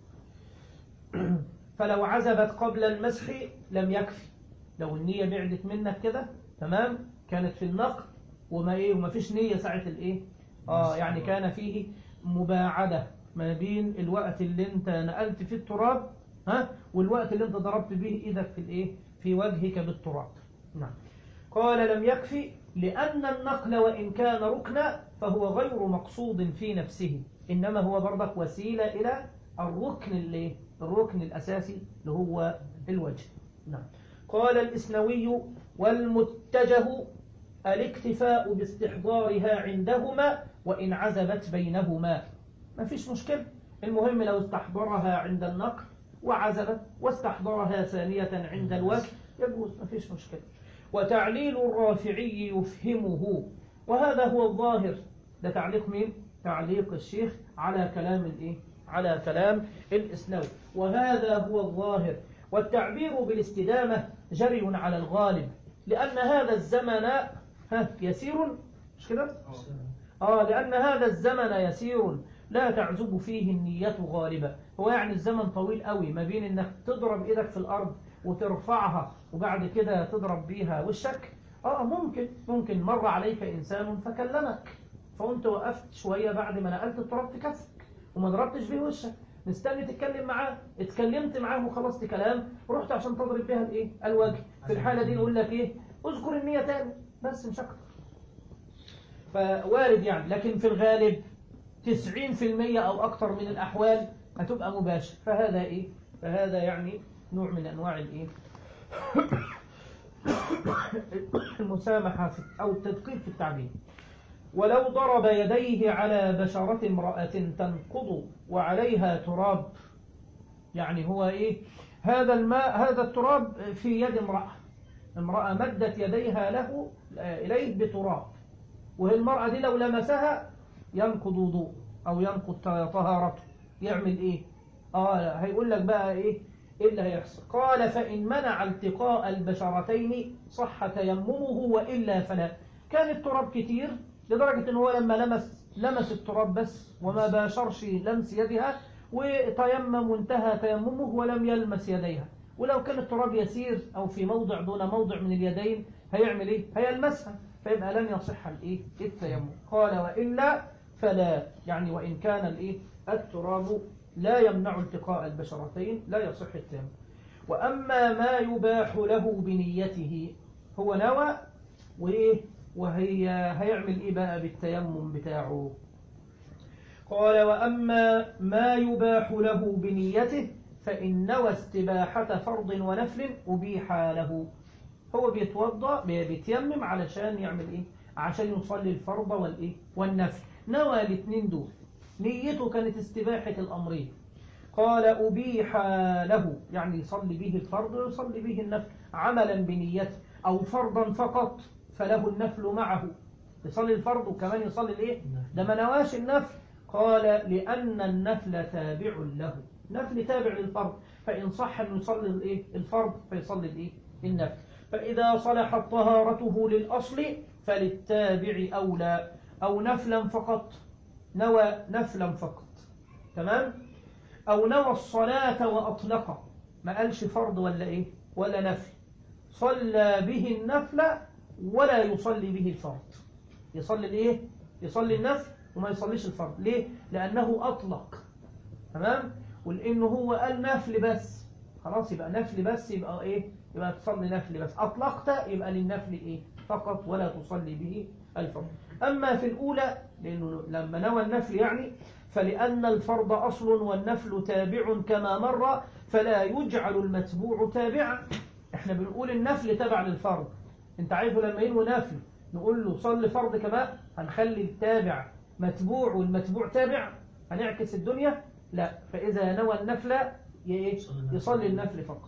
فلو عزبت قبل المسح لم يكفي لو النية بعدت منك كده تمام كانت في النقل وما إيه وما فيش نية ساعة الإيه آه يعني كان فيه مباعدة ما بين الوقت اللي انت نقلت فيه التراب ها والوقت اللي انت ضربت به ايدك في الايه في وجهك بالتراب نعم قال لم يكفي لأن النقل وإن كان ركنا فهو غير مقصود في نفسه إنما هو برضك وسيلة إلى الركن اللي الركن الأساسي اللي هو الوجه نعم قال الإسنوي والمتجه الاكتفاء باستحضارها عندهما وإن عزبت بينهما ما فيش مشكلة المهم لو استحضرها عند النقل وعزبت واستحضرها ثانية عند الوجه يجوز ما فيش مشكلة وتعليل الرافعي يفهمه وهذا هو الظاهر ده تعليق مين؟ تعليق الشيخ على كلام الايه؟ على كلام الإسنوي وهذا هو الظاهر والتعبير بالاستدامة جري على الغالب لأن هذا الزمن ها يسير مش كده؟ آه لأن هذا الزمن يسير لا تعزب فيه النية غالبا هو يعني الزمن طويل قوي ما بين انك تضرب ايدك في الارض وترفعها وبعد كده تضرب بيها وشك اه ممكن ممكن مر عليك انسان فكلمك فانت وقفت شوية بعد ما نقلت التراب في كفك وما ضربتش بيه وشك مستني تتكلم معاه اتكلمت معاه وخلصت كلام ورحت عشان تضرب بيها الايه الوجه في الحالة دي نقول لك ايه اذكر النية تاني بس مش اكتر فوارد يعني لكن في الغالب 90% أو أكثر من الأحوال هتبقى مباشر فهذا إيه؟ فهذا يعني نوع من أنواع الإيه؟ المسامحة في أو التدقيق في التعبير ولو ضرب يديه على بشرة امرأة تنقض وعليها تراب يعني هو إيه؟ هذا الماء هذا التراب في يد امرأة امرأة مدت يديها له إليه بتراب وهي المرأة دي لو لمسها ينقض وضوء أو ينقض طهارته يعمل إيه آه هيقول لك بقى إيه إيه اللي هيحصل قال فإن منع التقاء البشرتين صح تيممه وإلا فلا كان التراب كتير لدرجة إن هو لما لمس لمس التراب بس وما باشرش لمس يدها وتيمم وانتهى تيممه ولم يلمس يديها ولو كان التراب يسير أو في موضع دون موضع من اليدين هيعمل إيه؟ هيلمسها فيبقى لن يصح الإيه؟ التيمم قال وإلا فلا يعني وإن كان الإيه؟ التراب لا يمنع التقاء البشرتين لا يصح التيمم وأما ما يباح له بنيته هو نوى وإيه؟ وهي هيعمل إيه بقى بالتيمم بتاعه قال وأما ما يباح له بنيته فإن نوى استباحة فرض ونفل أبيح له هو بيتوضأ بيتيمم علشان يعمل إيه عشان يصلي الفرض والإيه والنفل نوى الاثنين دول نيته كانت استباحة الأمرين قال أبيح له يعني يصلي به الفرض ويصلي به النفل عملا بنيته أو فرضا فقط فله النفل معه يصلي الفرض وكمان يصلي الايه ده ما نواش النفل قال لأن النفل تابع له نفل تابع للفرض فإن صح أن يصلي الايه الفرض فيصلي الايه النفل فإذا صلحت طهارته للأصل فللتابع أولى أو نفلا فقط نوى نفلا فقط تمام أو نوى الصلاة وأطلق ما قالش فرض ولا إيه ولا نفل صلى به النفل ولا يصلي به الفرض يصلي الايه يصلي النفل وما يصليش الفرض ليه لانه اطلق تمام ولانه هو قال نفل بس خلاص يبقى نفل بس يبقى ايه يبقى تصلي نفل بس اطلقت يبقى للنفل ايه فقط ولا تصلي به الفرض اما في الاولى لانه لما نوى النفل يعني فلان الفرض اصل والنفل تابع كما مر فلا يجعل المتبوع تابعا احنا بنقول النفل تبع للفرض انت عارفه لما ينوي نافل نقول له صلي فرض كمان هنخلي التابع متبوع والمتبوع تابع هنعكس الدنيا لا فإذا نوى النفل يصلي النفل فقط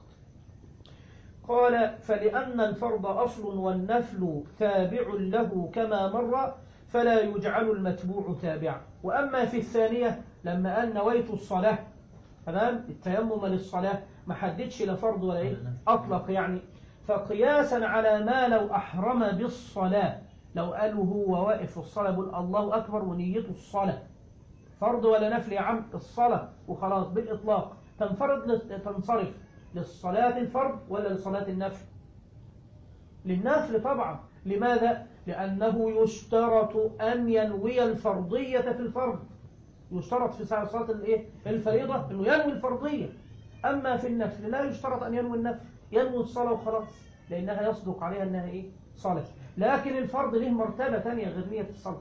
قال فلأن الفرض أصل والنفل تابع له كما مر فلا يجعل المتبوع تابعا وأما في الثانية لما قال نويت الصلاة تمام التيمم للصلاة ما حددش لا فرض ولا ايه أطلق يعني فقياسا على ما لو أحرم بالصلاة لو قالوا هو واقف في الصلاة يقول الله أكبر ونيته الصلاة فرض ولا نفل يا عم الصلاة وخلاص بالإطلاق تنفرد تنصرف للصلاة الفرض ولا لصلاة النفل للنفل طبعا لماذا؟ لأنه يشترط أن ينوي الفرضية في الفرض يشترط في صلاة الايه الفريضة أنه ينوي الفرضية أما في النفل لا يشترط أن ينوي النفل ينوي الصلاة وخلاص لأنها يصدق عليها أنها إيه صلاة لكن الفرض له مرتبة ثانية غير نية الصلاة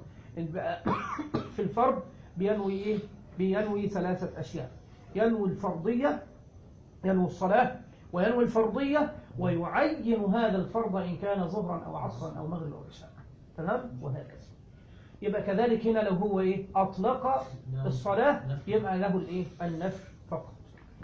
في الفرض بينوي إيه بينوي ثلاثة أشياء ينوي الفرضية ينوي الصلاة وينوي الفرضية ويعين هذا الفرض إن كان ظهرا أو عصرا أو مغرب أو عشاء تمام وهكذا يبقى كذلك هنا لو هو إيه أطلق الصلاة يبقى له الإيه النفل فقط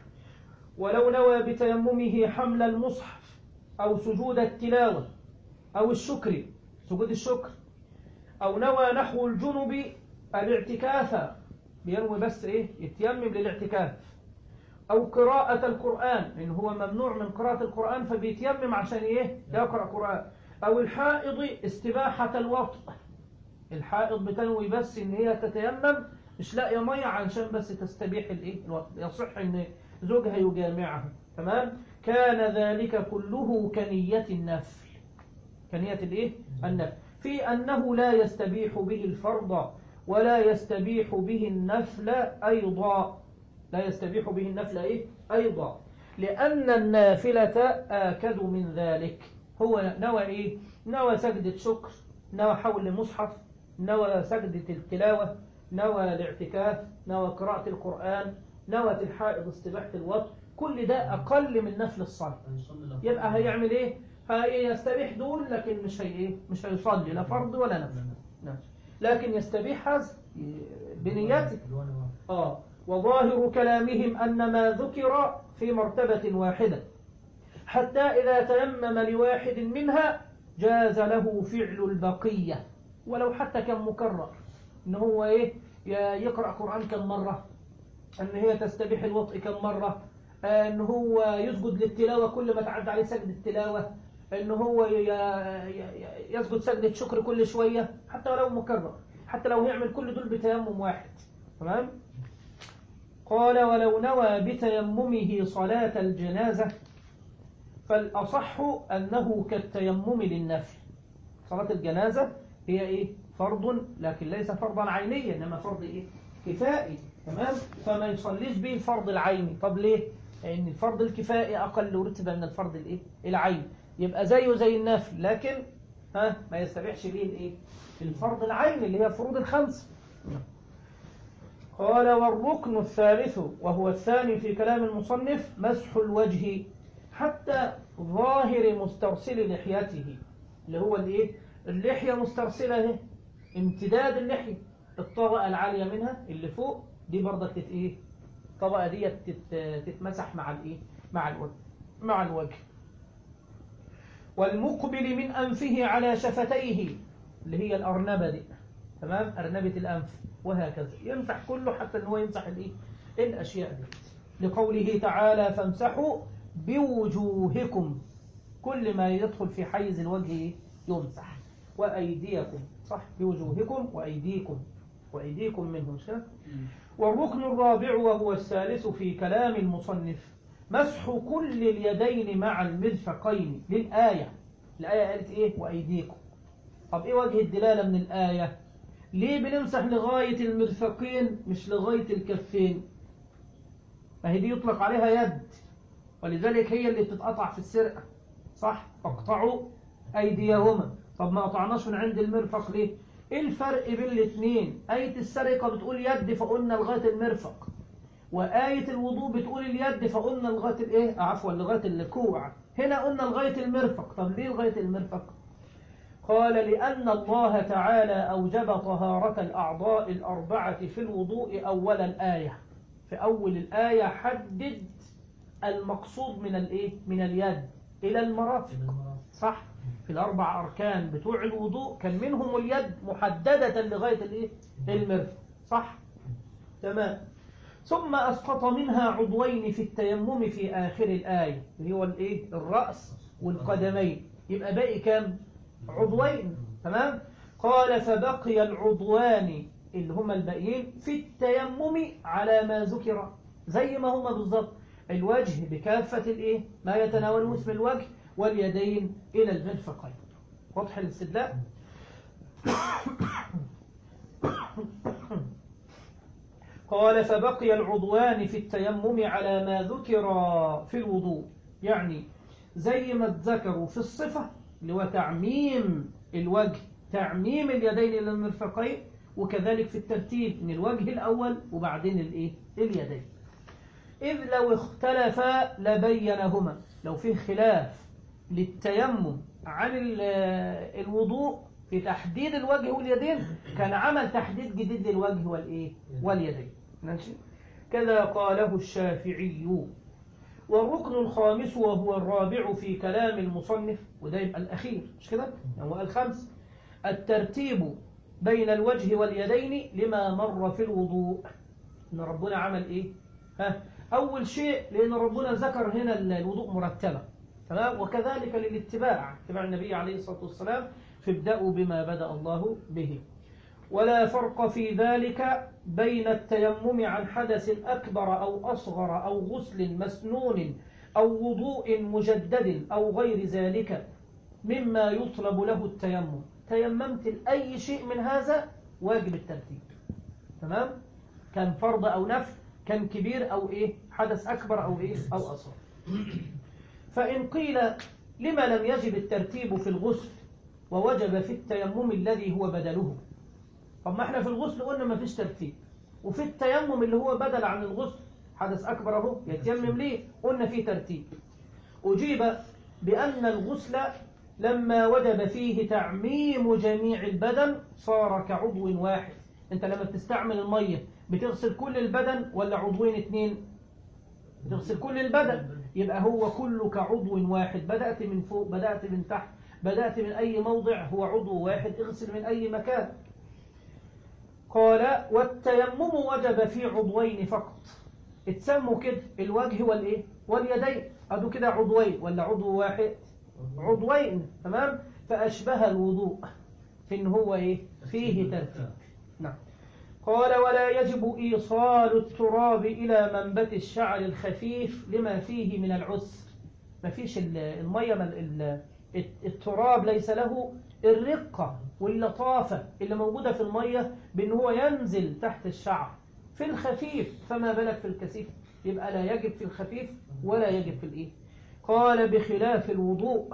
ولو نوى بتيممه حمل المصحف أو سجود التلاوة أو الشكر سجود الشكر أو نوى نحو الجنب الاعتكاف بينوي بس إيه يتيمم للاعتكاف أو قراءة القرآن إن هو ممنوع من قراءة القرآن فبيتيمم عشان إيه يقرأ قرآن أو الحائض استباحة الوطء الحائض بتنوي بس إن هي تتيمم مش لاقيه مية علشان بس تستبيح الإيه الوطء يصح إن زوجها يجامعه تمام كان ذلك كله كنية النفل كنية الإيه النفل في أنه لا يستبيح به الفرض ولا يستبيح به النفل أيضا لا يستبيح به النفل إيه؟ أيضا لأن النافلة آكد من ذلك هو نوى إيه؟ نوى سجدة شكر نوى حول المصحف نوى سجدة التلاوة نوى الاعتكاف نوى قراءة القرآن نوى الحائض استباحة الوطن كل ده أقل من نفل الصلاة يبقى هيعمل إيه؟ هيستبيح دول لكن مش هي إيه؟ مش هيصلي لا فرض ولا نفل نعم. لكن يستبيح هذا بنيته آه وظاهر كلامهم أن ما ذكر في مرتبة واحدة حتى إذا تيمم لواحد منها جاز له فعل البقية ولو حتى كان مكرر إن هو إيه ي- يقرأ قرآن كم مرة أن هي تستبيح الوطء كم مرة آه، أن هو يسجد للتلاوة كل ما تعدى عليه سجد التلاوة أن هو ي- ي- ي- يسجد سجدة شكر كل شوية حتى ولو مكرر حتى لو يعمل كل دول بتيمم واحد تمام قال ولو نوى بتيممه صلاة الجنازة فالأصح أنه كالتيمم للنفل صلاة الجنازة هي إيه فرض لكن ليس فرضا عينيا إنما فرض إيه كفائي تمام فما يصليش به الفرض العيني طب ليه لأن الفرض الكفائي أقل رتبة من الفرض الإيه العيني يبقى زيه زي النفل لكن ها ما يستبيحش به الإيه الفرض العيني اللي هي فروض الخمس قال والركن الثالث وهو الثاني في كلام المصنف مسح الوجه حتى ظاهر مسترسل لحيته اللي هو الايه اللحيه مسترسله اهي امتداد اللحيه الطبقه العاليه منها اللي فوق دي برضك تت ايه الطبقه دي تت- تتمسح مع الايه مع الوجه مع الوجه والمقبل من انفه على شفتيه اللي هي الارنبه دي تمام ارنبه الانف وهكذا يمسح كله حتى ان هو يمسح الايه الاشياء دي لقوله تعالى فامسحوا بوجوهكم كل ما يدخل في حيز الوجه إيه؟ يمسح وأيديكم صح بوجوهكم وأيديكم وأيديكم منه مش كده؟ والركن الرابع وهو الثالث في كلام المصنف مسح كل اليدين مع المرفقين للآية الآية قالت إيه وأيديكم طب إيه وجه الدلالة من الآية ليه بنمسح لغاية المرفقين مش لغاية الكفين ما هي دي يطلق عليها يد ولذلك هي اللي بتتقطع في السرقة صح اقطعوا أيديهما طب ما قطعناش من عند المرفق ليه ايه الفرق بين الاثنين آية السرقة بتقول يد فقلنا لغاية المرفق وآية الوضوء بتقول اليد فقلنا لغاية الايه عفوا لغاية الكوع هنا قلنا لغاية المرفق طب ليه لغاية المرفق قال لأن الله تعالى أوجب طهارة الأعضاء الأربعة في الوضوء أول الآية في أول الآية حدد المقصود من الإيه؟ من اليد إلى المرافق صح في الأربع أركان بتوع الوضوء كان منهم اليد محددة لغاية الإيه؟ المرفق صح تمام ثم أسقط منها عضوين في التيمم في آخر الآية اللي هو الإيه؟ الرأس والقدمين يبقى باقي كام عضوين تمام قال فبقي العضوان اللي هما الباقيين في التيمم على ما ذكر زي ما هما بالظبط الوجه بكافة الايه ما يتناوله اسم الوجه واليدين إلى المرفقين واضح الاستدلاء قال فبقي العضوان في التيمم على ما ذكر في الوضوء يعني زي ما اتذكروا في الصفة اللي هو تعميم الوجه تعميم اليدين إلى المرفقين وكذلك في الترتيب من الوجه الأول وبعدين الإيه؟ اليدين إذ لو اختلفا لبينهما لو في خلاف للتيمم عن ال- الوضوء في تحديد الوجه واليدين كان عمل تحديد جديد للوجه والإيه؟ واليدين ماشي كذا قاله الشافعي والركن الخامس وهو الرابع في كلام المصنف وده يبقى الأخير مش كده؟ هو الخمس الترتيب بين الوجه واليدين لما مر في الوضوء إن ربنا عمل إيه؟ ها أول شيء لأن ربنا ذكر هنا الوضوء مرتبة تمام وكذلك للاتباع اتباع النبي عليه الصلاة والسلام فابدأوا بما بدأ الله به ولا فرق في ذلك بين التيمم عن حدث أكبر أو أصغر أو غسل مسنون أو وضوء مجدد أو غير ذلك مما يطلب له التيمم تيممت لأي شيء من هذا واجب الترتيب تمام كان فرض أو نفل كان كبير أو إيه حدث أكبر أو إيه أو أصغر فإن قيل لما لم يجب الترتيب في الغسل ووجب في التيمم الذي هو بدله طب ما احنا في الغسل قلنا ما فيش ترتيب وفي التيمم اللي هو بدل عن الغسل حدث أكبر أهو يتيمم ليه قلنا فيه ترتيب أجيب بأن الغسل لما وجب فيه تعميم جميع البدن صار كعضو واحد انت لما بتستعمل المية بتغسل كل البدن ولا عضوين اتنين بتغسل كل البدن يبقى هو كله كعضو واحد بدأت من فوق بدأت من تحت بدأت من أي موضع هو عضو واحد اغسل من أي مكان قال والتيمم وجب في عضوين فقط اتسموا كده الوجه والايه واليدين ادوا كده عضوين ولا عضو واحد عضوين تمام فأشبه الوضوء في ان هو ايه فيه ترتيب نعم قال ولا يجب إيصال التراب إلى منبت الشعر الخفيف لما فيه من العسر ما فيش ال- المية من ال- التراب ليس له الرقة واللطافة اللي موجودة في المية بأن هو ينزل تحت الشعر في الخفيف فما بالك في الكثيف يبقى لا يجب في الخفيف ولا يجب في الإيه قال بخلاف الوضوء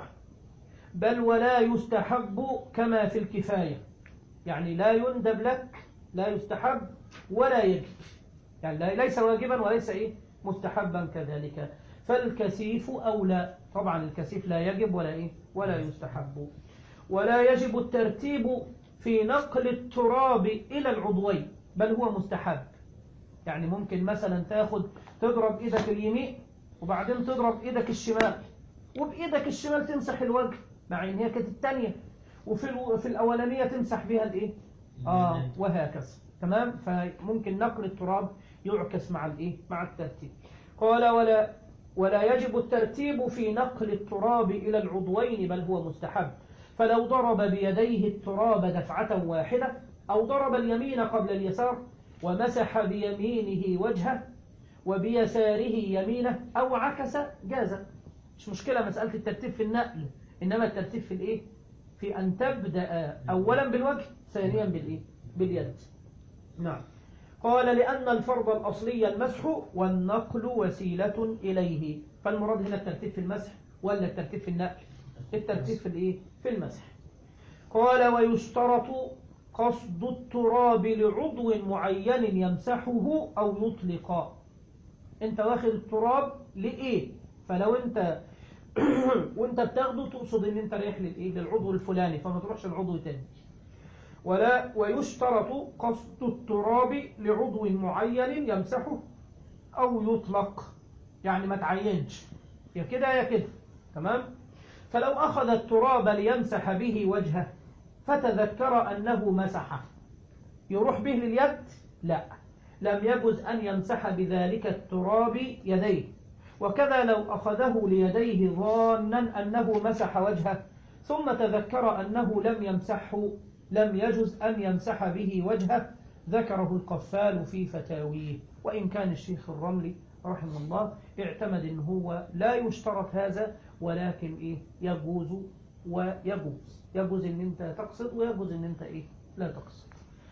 بل ولا يستحب كما في الكفاية يعني لا يندب لك لا يستحب ولا يجب يعني لا- ليس واجبا وليس إيه مستحبا كذلك فالكثيف أولى طبعا الكثيف لا يجب ولا إيه ولا يستحب ولا يجب الترتيب في نقل التراب إلى العضوين بل هو مستحب يعني ممكن مثلا تاخد تضرب إيدك اليمين وبعدين تضرب إيدك الشمال وبإيدك الشمال تمسح الوجه مع إن هي كانت التانية وفي الو- في الأولانية تمسح بها الإيه آه وهكذا تمام فممكن نقل التراب يعكس مع الإيه مع الترتيب قال ولا ولا يجب الترتيب في نقل التراب إلى العضوين بل هو مستحب فلو ضرب بيديه التراب دفعة واحدة أو ضرب اليمين قبل اليسار ومسح بيمينه وجهه وبيساره يمينه أو عكس جاز مش مشكلة مسألة الترتيب في النقل إنما الترتيب في الإيه في أن تبدأ أولا بالوجه ثانيا بالإيه باليد نعم قال لأن الفرض الأصلي المسح والنقل وسيلة إليه فالمراد هنا الترتيب في المسح ولا الترتيب في النقل الترتيب في الإيه في المسح قال ويشترط قصد التراب لعضو معين يمسحه أو يطلق انت واخد التراب لإيه فلو انت وانت بتاخده تقصد ان انت رايح للايه للعضو الفلاني فما تروحش لعضو تاني ولا ويشترط قصد التراب لعضو معين يمسحه او يطلق يعني ما تعينش يا كده يا كده تمام فلو اخذ التراب ليمسح به وجهه فتذكر انه مسحه يروح به لليد لا لم يجز ان يمسح بذلك التراب يديه وكذا لو أخذه ليديه ظانا أنه مسح وجهه ثم تذكر أنه لم يمسحه لم يجز أن يمسح به وجهه ذكره القفال في فتاويه وإن كان الشيخ الرملي رحمه الله اعتمد أن هو لا يشترط هذا ولكن إيه يجوز ويجوز يجوز أن أنت تقصد ويجوز أن أنت إيه لا تقصد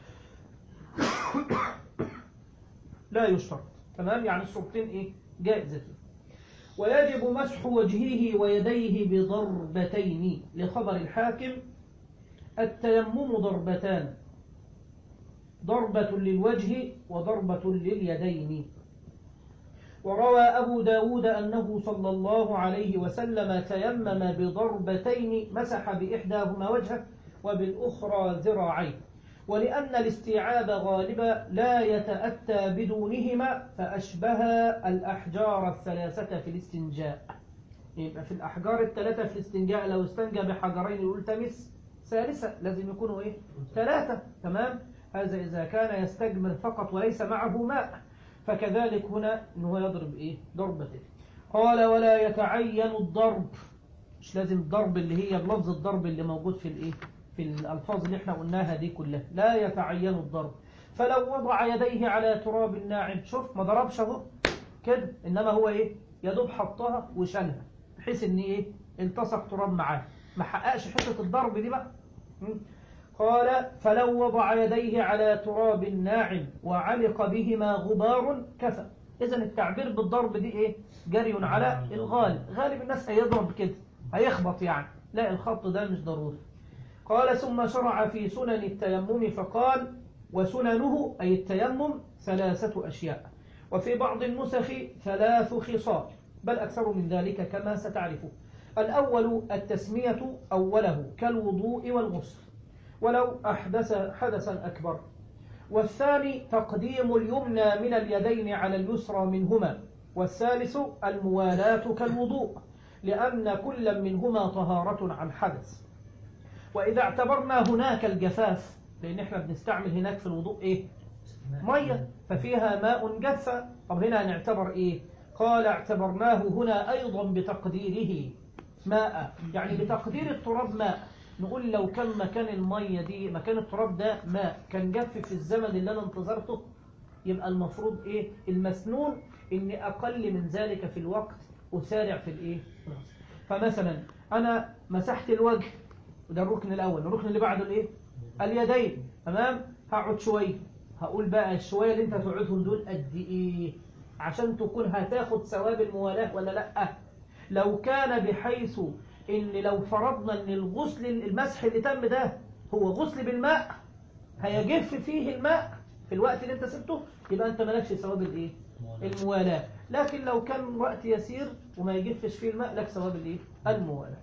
لا يشترط تمام يعني الصورتين إيه جائزتين ويجب مسح وجهه ويديه بضربتين لخبر الحاكم التيمم ضربتان ضربة للوجه وضربة لليدين وروى أبو داود أنه صلى الله عليه وسلم تيمم بضربتين مسح بإحداهما وجهه وبالأخرى ذراعيه ولأن الاستيعاب غالبا لا يتأتى بدونهما فأشبه الأحجار الثلاثة في الاستنجاء يبقى في الأحجار الثلاثة في الاستنجاء لو استنجى بحجرين يقول تمس ثالثة لازم يكونوا إيه ثلاثة تمام هذا إذا كان يستجمر فقط وليس معه ماء فكذلك هنا إنه يضرب إيه ضربته قال ولا يتعين الضرب مش لازم الضرب اللي هي بلفظ الضرب اللي موجود في الإيه في الألفاظ اللي احنا قلناها دي كلها لا يتعين الضرب فلو وضع يديه على تراب ناعم شوف ما ضربش اهو كده إنما هو إيه يدوب حطها وشالها بحيث إن إيه التصق تراب معاه ما حققش حتة الضرب دي بقى م? قال فلو وضع يديه على تراب ناعم وعلق بهما غبار كفى إذا التعبير بالضرب دي إيه جري على الغالب غالب الناس هيضرب كده هيخبط يعني لا الخط ده مش ضروري قال ثم شرع في سنن التيمم فقال وسننه أي التيمم ثلاثة أشياء وفي بعض النسخ ثلاث خصال بل أكثر من ذلك كما ستعرفه الأول التسمية أوله كالوضوء والغسل ولو أحدث حدثا أكبر والثاني تقديم اليمنى من اليدين على اليسرى منهما والثالث الموالاة كالوضوء لأن كل منهما طهارة عن حدث وإذا اعتبرنا هناك الجفاف لأن احنا بنستعمل هناك في الوضوء إيه مية ففيها ماء جف طب هنا نعتبر إيه قال اعتبرناه هنا أيضا بتقديره ماء يعني بتقدير التراب ماء نقول لو كان مكان المية دي مكان التراب ده ماء كان جف في الزمن اللي أنا انتظرته يبقى المفروض إيه المسنون إن أقل من ذلك في الوقت أسارع في الإيه فمثلا أنا مسحت الوجه وده الركن الأول الركن اللي بعده الإيه اليدين تمام هقعد شوية هقول بقى الشوية اللي انت هتقعدهم دول قد ايه عشان تكون هتاخد ثواب الموالاة ولا لا لو كان بحيث ان لو فرضنا ان الغسل المسح اللي تم ده هو غسل بالماء هيجف فيه الماء في الوقت اللي انت سبته يبقى انت مالكش ثواب الايه الموالاة لكن لو كان وقت يسير وما يجفش فيه الماء لك ثواب الايه الموالاة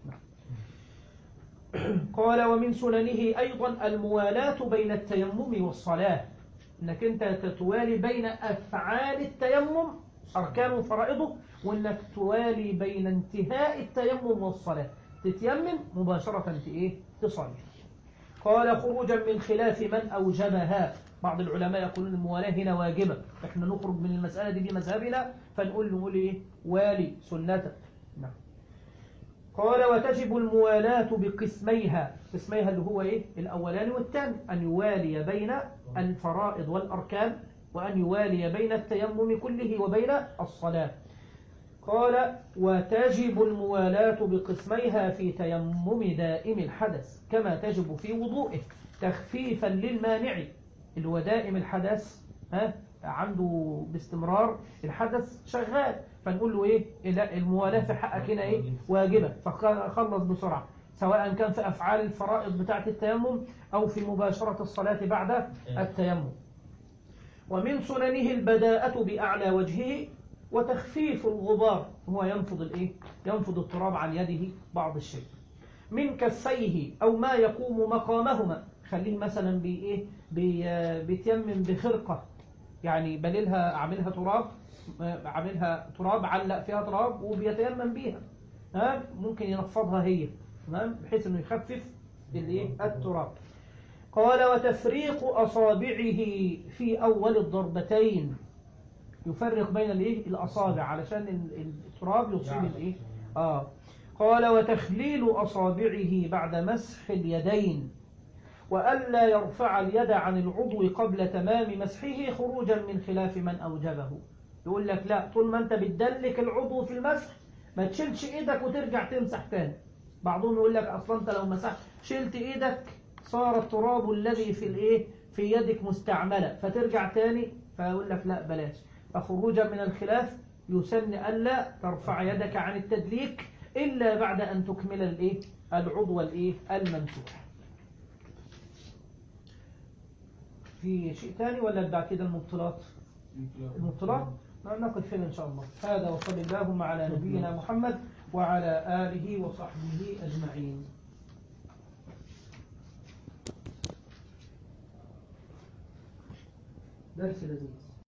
قال ومن سننه أيضا الموالاة بين التيمم والصلاة انك انت توالي بين أفعال التيمم أركان وفرائضه وانك توالي بين انتهاء التيمم والصلاة تتيمم مباشرة ايه تصلي قال خروجا من خلاف من أوجبها بعض العلماء يقولون الموالاة هنا واجبة احنا نخرج من المسألة دي بمذهبنا فنقول نقول ايه والي سنتك نعم قال وتجب الموالاة بقسميها قسميها اللي هو ايه الاولاني والثاني ان يوالي بين الفرائض والاركان وان يوالي بين التيمم كله وبين الصلاة قال وتجب الموالاة بقسميها في تيمم دائم الحدث كما تجب في وضوئه تخفيفا للمانع اللي هو دائم الحدث ها عنده باستمرار الحدث شغال فنقول له ايه لا الموالاة في حقك هنا ايه واجبة فخلص بسرعة سواء كان في أفعال الفرائض بتاعة التيمم أو في مباشرة الصلاة بعد التيمم ومن سننه البداءة بأعلى وجهه وتخفيف الغبار هو ينفض الايه ينفض التراب عن يده بعض الشيء من كفيه أو ما يقوم مقامهما خليه مثلا بايه بي- بيتيمم بخرقة يعني بليلها عاملها تراب عاملها تراب علق فيها تراب وبيتيمم بيها ها ممكن ينفضها هي تمام بحيث انه يخفف الايه التراب قال وتفريق اصابعه في اول الضربتين يفرق بين الايه الاصابع علشان ال- التراب يصيب الايه اه قال وتخليل اصابعه بعد مسح اليدين وألا يرفع اليد عن العضو قبل تمام مسحه خروجا من خلاف من أوجبه يقول لك لا طول ما أنت بتدلك العضو في المسح ما تشيلش إيدك وترجع تمسح تاني بعضهم يقول لك أصلا أنت لو مسحت شلت إيدك صار التراب الذي في الإيه في يدك مستعملة فترجع تاني فيقول لك لا بلاش فخروجا من الخلاف يسن ألا ترفع يدك عن التدليك إلا بعد أن تكمل الإيه العضو الإيه الممسوح في شيء ثاني ولا بعد كده المبطلات المبطلات نقف هنا إن شاء الله هذا وصل اللهم على نبينا محمد وعلى آله وصحبه أجمعين درس لذيذ